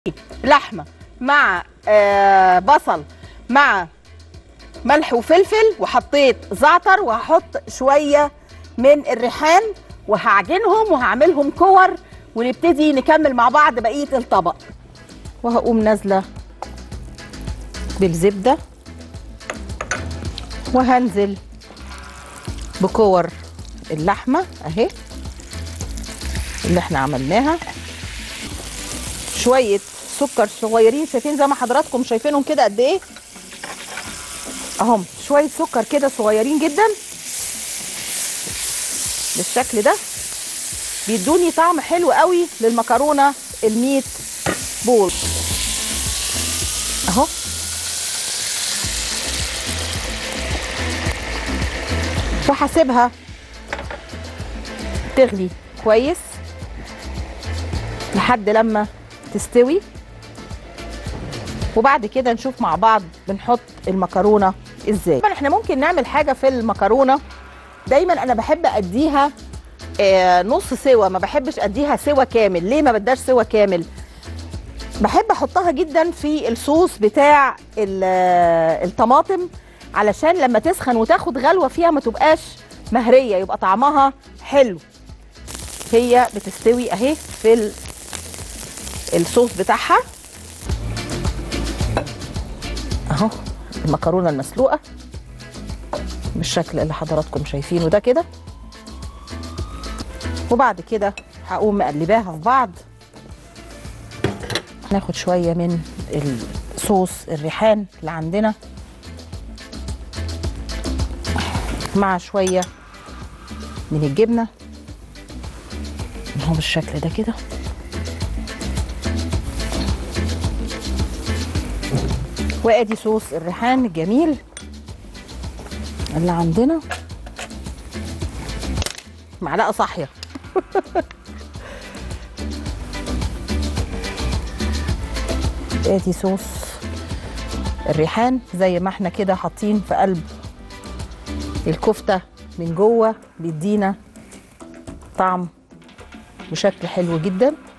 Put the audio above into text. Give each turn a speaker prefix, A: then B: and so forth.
A: لحمه مع آه بصل مع ملح وفلفل وحطيت زعتر وهحط شويه من الريحان وهعجنهم وهعملهم كور ونبتدي نكمل مع بعض بقيه الطبق وهقوم نازله بالزبده وهنزل بكور اللحمه اهي اللي احنا عملناها شويه سكر صغيرين شايفين زي ما حضراتكم شايفينهم كده قد ايه اهم شويه سكر كده صغيرين جدا بالشكل ده بيدوني طعم حلو قوي للمكرونه الميت بول اهو وهسيبها تغلي كويس لحد لما تستوي وبعد كده نشوف مع بعض بنحط المكرونه ازاي طبعا احنا ممكن نعمل حاجه في المكرونه دايما انا بحب اديها آه نص سوا ما بحبش اديها سوا كامل ليه ما بداش سوا كامل بحب احطها جدا في الصوص بتاع الطماطم علشان لما تسخن وتاخد غلوه فيها ما تبقاش مهريه يبقى طعمها حلو هي بتستوي اهي في الصوص بتاعها اهو المكرونه المسلوقه بالشكل اللي حضراتكم شايفينه ده كده وبعد كده هقوم مقلباها في بعض ناخد شويه من الصوص الريحان اللي عندنا مع شويه من الجبنه اهو بالشكل ده كده وادي صوص الريحان الجميل اللي عندنا معلقه صاحيه ادي صوص الريحان زي ما احنا كده حاطين في قلب الكفته من جوه بيدينا طعم بشكل حلو جدا